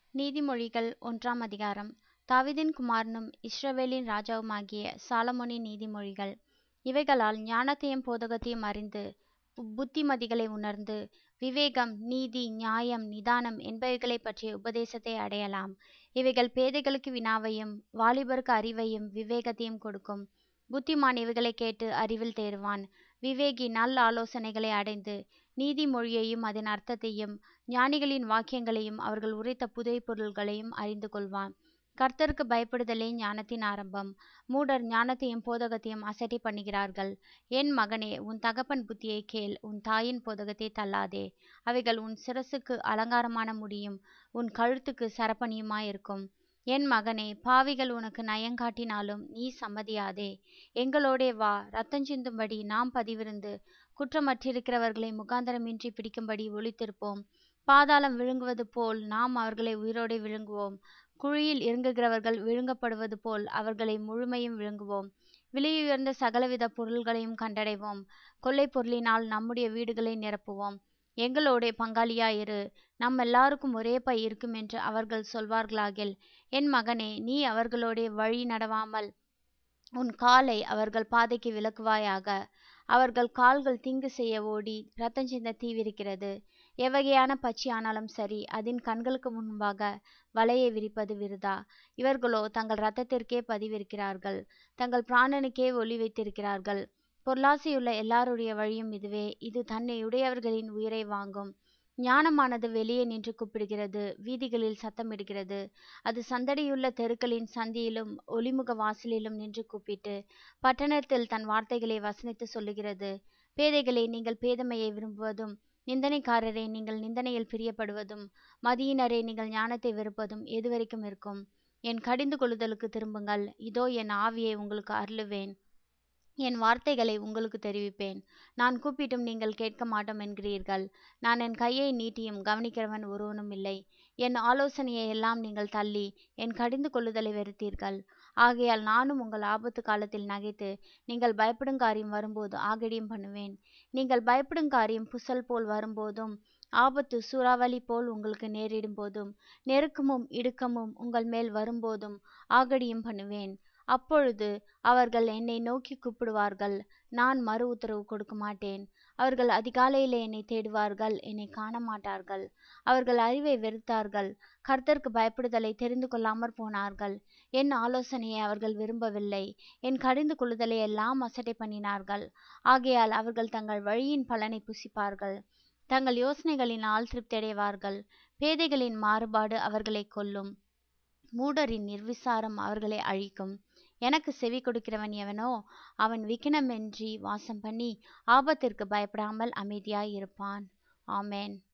நீதிமொழிகள் ஒன்றாம் அதிகாரம் தாவீதின் குமாரனும் இஸ்ரவேலின் ராஜாவுமாகிய சாலமோனின் நீதிமொழிகள் இவைகளால் ஞானத்தையும் போதகத்தையும் அறிந்து பு- புத்திமதிகளை உணர்ந்து விவேகம் நீதி நியாயம் நிதானம் என்பவைகளைப் பற்றிய உபதேசத்தை அடையலாம் இவைகள் பேதைகளுக்கு வினாவையும் வாலிபருக்கு அறிவையும் விவேகத்தையும் கொடுக்கும் புத்திமான் இவைகளை கேட்டு அறிவில் தேறுவான் விவேகி நல்ல ஆலோசனைகளை அடைந்து நீதிமொழியையும் அதன் அர்த்தத்தையும் ஞானிகளின் வாக்கியங்களையும் அவர்கள் உரைத்த புதை பொருள்களையும் அறிந்து கொள்வான் கர்த்தருக்கு பயப்படுதலே ஞானத்தின் ஆரம்பம் மூடர் ஞானத்தையும் போதகத்தையும் அசட்டை பண்ணுகிறார்கள் என் மகனே உன் தகப்பன் புத்தியை கேள் உன் தாயின் போதகத்தை தள்ளாதே அவைகள் உன் சிரசுக்கு அலங்காரமான முடியும் உன் கழுத்துக்கு சரப்பணியுமாயிருக்கும் என் மகனே பாவிகள் உனக்கு நயங்காட்டினாலும் நீ சம்மதியாதே எங்களோடே வா ரத்தஞ்சிந்தும்படி நாம் பதிவிருந்து குற்றமற்றிருக்கிறவர்களை முகாந்தரமின்றி பிடிக்கும்படி ஒளித்திருப்போம் பாதாளம் விழுங்குவது போல் நாம் அவர்களை உயிரோடே விழுங்குவோம் குழியில் இறங்குகிறவர்கள் விழுங்கப்படுவது போல் அவர்களை முழுமையும் விழுங்குவோம் விலையுயர்ந்த சகலவித பொருள்களையும் கண்டடைவோம் கொள்ளைப் பொருளினால் நம்முடைய வீடுகளை நிரப்புவோம் எங்களோடே பங்காளியாயிரு நம் எல்லாருக்கும் ஒரே பை இருக்கும் என்று அவர்கள் சொல்வார்களாகில் என் மகனே நீ அவர்களோடே வழி நடவாமல் உன் காலை அவர்கள் பாதைக்கு விலக்குவாயாக அவர்கள் கால்கள் தீங்கு செய்ய ஓடி ரத்தஞ்சிந்த தீவிரிக்கிறது எவ்வகையான பட்சியானாலும் சரி அதன் கண்களுக்கு முன்பாக வலையை விரிப்பது விருதா இவர்களோ தங்கள் இரத்தத்திற்கே பதிவிருக்கிறார்கள் தங்கள் பிராணனுக்கே ஒளி வைத்திருக்கிறார்கள் பொருளாசையுள்ள எல்லாருடைய வழியும் இதுவே இது தன்னை உடையவர்களின் உயிரை வாங்கும் ஞானமானது வெளியே நின்று கூப்பிடுகிறது வீதிகளில் சத்தமிடுகிறது அது சந்தடியுள்ள தெருக்களின் சந்தியிலும் ஒளிமுக வாசலிலும் நின்று கூப்பிட்டு பட்டணத்தில் தன் வார்த்தைகளை வசனித்து சொல்லுகிறது பேதைகளே நீங்கள் பேதமையை விரும்புவதும் நிந்தனைக்காரரே நீங்கள் நிந்தனையில் பிரியப்படுவதும் மதியினரே நீங்கள் ஞானத்தை வெறுப்பதும் எதுவரைக்கும் இருக்கும் என் கடிந்து கொள்ளுதலுக்கு திரும்புங்கள் இதோ என் ஆவியை உங்களுக்கு அருளுவேன் என் வார்த்தைகளை உங்களுக்கு தெரிவிப்பேன் நான் கூப்பிட்டும் நீங்கள் கேட்க மாட்டோம் என்கிறீர்கள் நான் என் கையை நீட்டியும் கவனிக்கிறவன் ஒருவனும் இல்லை என் ஆலோசனையை எல்லாம் நீங்கள் தள்ளி என் கடிந்து கொள்ளுதலை வெறுத்தீர்கள் ஆகையால் நானும் உங்கள் ஆபத்து காலத்தில் நகைத்து நீங்கள் பயப்படும் காரியம் வரும்போது ஆகடியும் பண்ணுவேன் நீங்கள் பயப்படும் காரியம் புசல் போல் வரும்போதும் ஆபத்து சூறாவளி போல் உங்களுக்கு நேரிடும் போதும் நெருக்கமும் இடுக்கமும் உங்கள் மேல் வரும்போதும் ஆகடியும் பண்ணுவேன் அப்பொழுது அவர்கள் என்னை நோக்கி கூப்பிடுவார்கள் நான் மறு உத்தரவு கொடுக்க மாட்டேன் அவர்கள் அதிகாலையிலே என்னை தேடுவார்கள் என்னை காண மாட்டார்கள் அவர்கள் அறிவை வெறுத்தார்கள் கர்த்தருக்கு பயப்படுதலை தெரிந்து கொள்ளாமற் போனார்கள் என் ஆலோசனையை அவர்கள் விரும்பவில்லை என் கடிந்து கொள்ளுதலை எல்லாம் அசட்டை பண்ணினார்கள் ஆகையால் அவர்கள் தங்கள் வழியின் பலனை புசிப்பார்கள் தங்கள் யோசனைகளினால் திருப்தியடைவார்கள் பேதைகளின் மாறுபாடு அவர்களை கொல்லும் மூடரின் நிர்விசாரம் அவர்களை அழிக்கும் எனக்கு செவி கொடுக்கிறவன் எவனோ அவன் விக்கினமின்றி வாசம் பண்ணி ஆபத்திற்கு பயப்படாமல் அமைதியாய் இருப்பான் ஆமென்